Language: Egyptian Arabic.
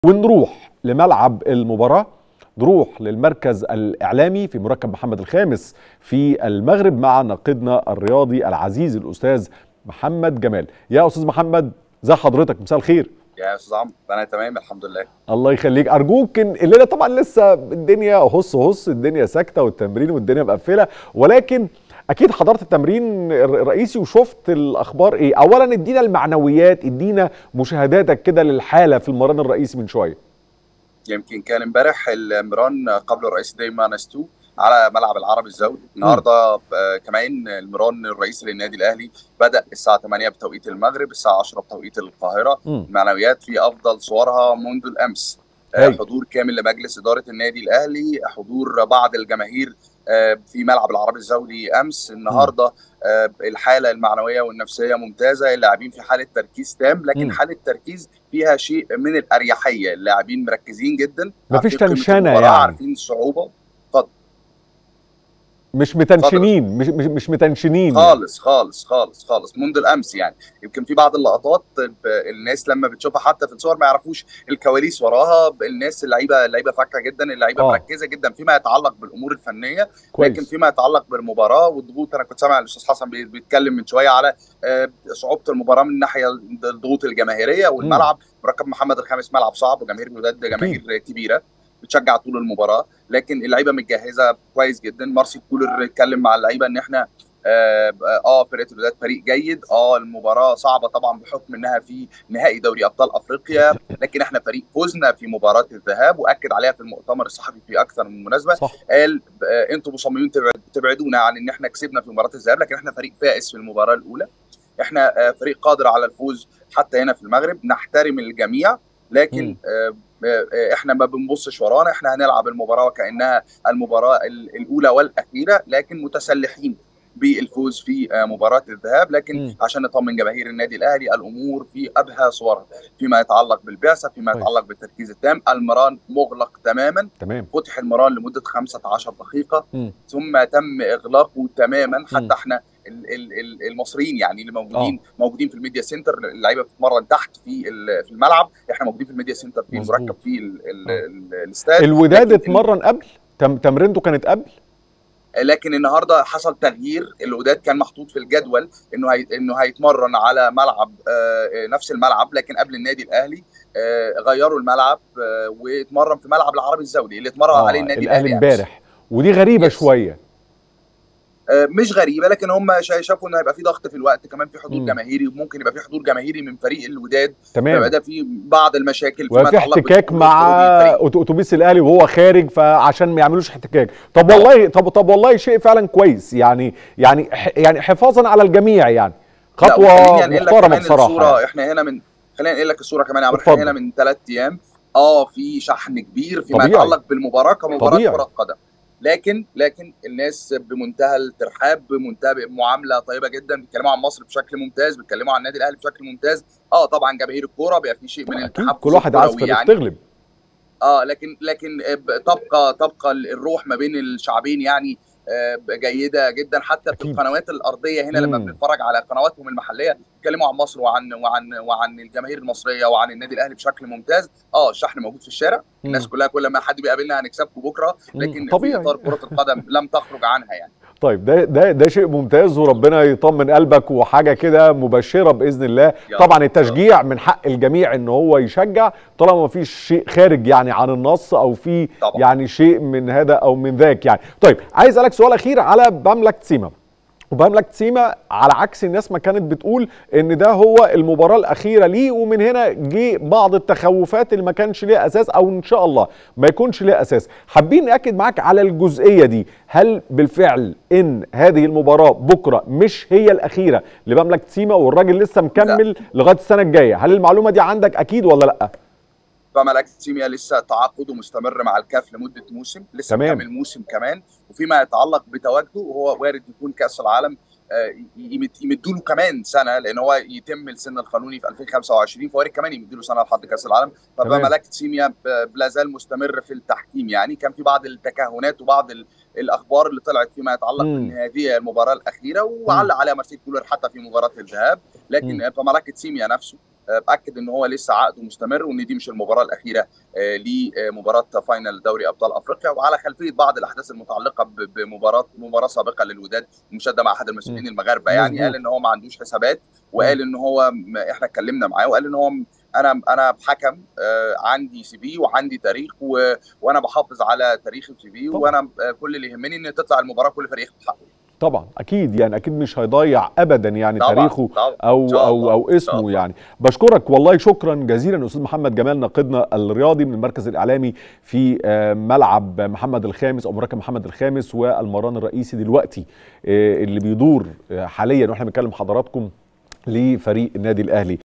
ونروح لملعب المباراة نروح للمركز الإعلامي في مركب محمد الخامس في المغرب مع ناقدنا الرياضي العزيز الأستاذ محمد جمال يا أستاذ محمد زي حضرتك مساء الخير يا استاذ عمرو انا تمام الحمد لله الله يخليك ارجوك إن- الليله طبعا لسه الدنيا هص هص الدنيا ساكته والتمرين والدنيا مقفله ولكن اكيد حضرت التمرين الر- الرئيسي وشفت الاخبار ايه اولا ادينا المعنويات ادينا مشاهداتك كده للحاله في المران الرئيسي من شويه يمكن كان امبارح المران قبل الرئيس دايما نستو على ملعب العربي الزولي النهارده آه، كمان المران الرئيسي للنادي الاهلي بدا الساعه 8 بتوقيت المغرب الساعه 10 بتوقيت القاهره مم. المعنويات في افضل صورها منذ الامس آه، هاي. حضور كامل لمجلس اداره النادي الاهلي حضور بعض الجماهير آه، في ملعب العربي الزولي امس النهارده آه، الحاله المعنويه والنفسيه ممتازه اللاعبين في حاله تركيز تام لكن مم. حاله تركيز فيها شيء من الاريحيه اللاعبين مركزين جدا مفيش عارفين قيمة تنشنة المباراة، يعني. عارفين الصعوبه مش متنشنين مش مش, مش متنشنين خالص خالص خالص خالص منذ الامس يعني يمكن في بعض اللقطات ب- الناس لما بتشوفها حتى في الصور ما يعرفوش الكواليس وراها الناس اللعيبه اللعيبه فاكره جدا اللعيبه آه. مركزه جدا فيما يتعلق بالامور الفنيه كويس لكن فيما يتعلق بالمباراه والضغوط انا كنت سامع الاستاذ حسن بي- بيتكلم من شويه على آه، صعوبه المباراه من ناحيه الضغوط الجماهيريه والملعب مركب محمد الخامس ملعب صعب وجماهير الوداد جماهير كبيره بتشجع طول المباراه لكن اللعيبه متجهزه كويس جدا مارسي كولر اتكلم مع اللعيبه ان احنا اه, آه فرقه الوداد فريق جيد اه المباراه صعبه طبعا بحكم انها في نهائي دوري ابطال افريقيا لكن احنا فريق فزنا في مباراه الذهاب واكد عليها في المؤتمر الصحفي في اكثر من مناسبه صح قال آه، انتم مصممين تبعد- تبعدونا عن ان احنا كسبنا في مباراه الذهاب لكن احنا فريق فائز في المباراه الاولى احنا آه، فريق قادر على الفوز حتى هنا في المغرب نحترم الجميع مم. لكن آه، آه، احنا ما بنبصش ورانا احنا هنلعب المباراه وكانها المباراه ال- الاولى والاخيره لكن متسلحين بالفوز في آه، مباراه الذهاب لكن مم. عشان نطمن جماهير النادي الاهلي الامور في ابهى صورها فيما يتعلق بالبعثه فيما كويس. يتعلق بالتركيز التام المران مغلق تماما تمام فتح المران لمده 15 دقيقه مم. ثم تم اغلاقه تماما مم. حتى احنا ال- ال- ال- المصريين يعني اللي موجودين موجودين في الميديا سنتر اللعيبه بتتمرن تحت في ال- في الملعب احنا موجودين في الميديا سنتر في مظبوط. مركب في ال- ال- آه. ال- الاستاد الوداد لكن- اتمرن قبل تم تمرينته كانت قبل لكن النهارده حصل تغيير الوداد كان محطوط في الجدول انه هي... انه هيتمرن على ملعب آه، نفس الملعب لكن قبل النادي الاهلي آه، غيروا الملعب آه، واتمرن في ملعب العربي الزولي اللي اتمرن آه عليه النادي الاهلي الاهلي أمس. امبارح ودي غريبه يس. شويه آه، مش غريبه لكن هم شا- شافوا انه هيبقى في ضغط في الوقت كمان في حضور مم. جماهيري وممكن يبقى في حضور جماهيري من فريق الوداد تمام يبقى ده في بعض المشاكل فيما وفي يتعلق احتكاك بالدخول مع والخروج للفريق. أت- اتوبيس الاهلي وهو خارج فعشان ما يعملوش احتكاك طب والله طب طب والله شيء فعلا كويس يعني يعني ح- يعني حفاظا على الجميع يعني لا، خطوه وخليني أنقل لك محترمه كمان بصراحه الصورة يعني. احنا هنا من خلينا انقل لك الصوره كمان يا عمرو اتفضل. احنا هنا من ثلاث ايام اه في شحن كبير فيما طبيعي. يتعلق بالمباراه كمباراه طبيعي. كره قدم لكن لكن الناس بمنتهى الترحاب بمنتهى معامله طيبه جدا بيتكلموا عن مصر بشكل ممتاز بيتكلموا عن النادي الاهلي بشكل ممتاز اه طبعا جماهير الكوره بيبقى في شيء من اكيد التحفز كل واحد عايز الكروي فريق يعني تغلب اه لكن لكن ب- تبقى تبقى الروح ما بين الشعبين يعني آه، جيده جدا حتى في أكيد. القنوات الارضيه هنا لما مم. بنتفرج على قنواتهم المحليه بيتكلموا عن مصر وعن وعن وعن الجماهير المصريه وعن النادي الاهلي بشكل ممتاز اه الشحن موجود في الشارع الناس مم. كلها كل ما حد بيقابلنا هنكسبكم بكره مم. لكن في طبيعي اطار كره القدم لم تخرج عنها يعني طيب ده ده ده شيء ممتاز وربنا يطمن قلبك وحاجه كده مبشره باذن الله يا طبعا رب. التشجيع من حق الجميع ان هو يشجع طالما ما فيش شيء خارج يعني عن النص او في طبعا. يعني شيء من هذا او من ذاك يعني طيب عايز اسالك سؤال اخير على بملك سيما وبملك سيما على عكس الناس ما كانت بتقول ان ده هو المباراه الاخيره ليه ومن هنا جه بعض التخوفات اللي ما كانش ليها اساس او ان شاء الله ما يكونش ليها اساس حابين ناكد معاك على الجزئيه دي هل بالفعل ان هذه المباراه بكره مش هي الاخيره لمملكه سيما والراجل لسه مكمل لغايه السنه الجايه هل المعلومه دي عندك اكيد ولا لا فملك سيميا لسه تعاقده مستمر مع الكاف لمده موسم لسه تمام. مكمل موسم كمان وفيما يتعلق بتواجده هو وارد يكون كاس العالم آه، يمد- يمدوا له كمان سنه لان هو يتم السن القانوني في 2025 فوارد كمان يمدوا له سنه لحد كاس العالم تمام. فملك سيميا ب- لا زال مستمر في التحكيم يعني كان في بعض التكهنات وبعض ال- الاخبار اللي طلعت فيما يتعلق مم. بان هذه المباراه الاخيره وعلق عليها مارسيل كولر حتى في مباراه الذهاب لكن مم. فملك سيميا نفسه باكد ان هو لسه عقده مستمر وان دي مش المباراه الاخيره لمباراه فاينل دوري ابطال افريقيا وعلى خلفيه بعض الاحداث المتعلقه بمباراه مباراه سابقه للوداد مشاده مع احد المسؤولين المغاربه يعني قال ان هو ما عندوش حسابات وقال ان هو احنا اتكلمنا معاه وقال ان هو انا انا حكم عندي سي في وعندي تاريخ و... وانا بحافظ على تاريخ السي في وانا كل اللي يهمني ان تطلع المباراه كل فريق ياخد حقه طبعا اكيد يعني اكيد مش هيضيع ابدا يعني طبعًا تاريخه طبعًا او او او اسمه يعني بشكرك والله شكرا جزيلا استاذ محمد جمال ناقدنا الرياضي من المركز الاعلامي في ملعب محمد الخامس او مركب محمد الخامس والمران الرئيسي دلوقتي اللي بيدور حاليا واحنا بنتكلم حضراتكم لفريق النادي الاهلي